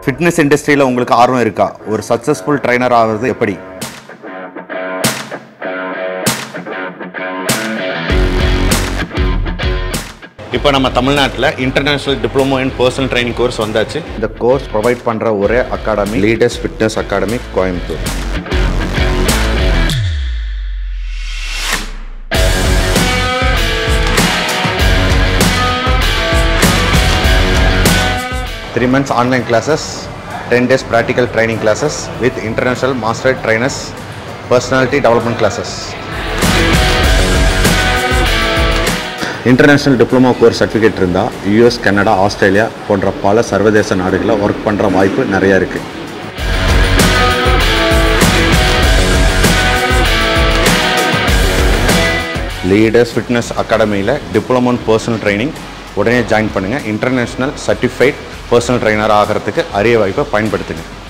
fitness இண்டஸ்ட்ரியில் உங்களுக்கு ஆர்வம் இருக்கா ஒரு சக்ஸஸ்ஃபுல் ட்ரைனர் ஆகிறது எப்படி இப்போ நம்ம தமிழ்நாட்டில் international diploma in personal training course வந்தாச்சு இந்த கோர்ஸ் ப்ரொவைட் பண்ணுற ஒரே academy leaders fitness academy Coimbatore three months online classes ten days practical training classes with international master trainers personality development classes international diploma course certificate இருந்தால் US Canada Australia போன்ற பல சர்வதேச நாடுகளில் work பண்ணுற வாய்ப்பு நிறையா இருக்குது லீடர்ஸ் ஃபிட்னஸ் அகாடமியில் டிப்ளமோ இன் பர்சனல் ட்ரைனிங் உடனே ஜாயின் பண்ணுங்கள் இன்டர்நேஷ்னல் சர்டிஃபைட் பர்சனல் ட்ரைனர் ஆகிறதுக்கு அரிய வாய்ப்பை பயன்படுத்துங்க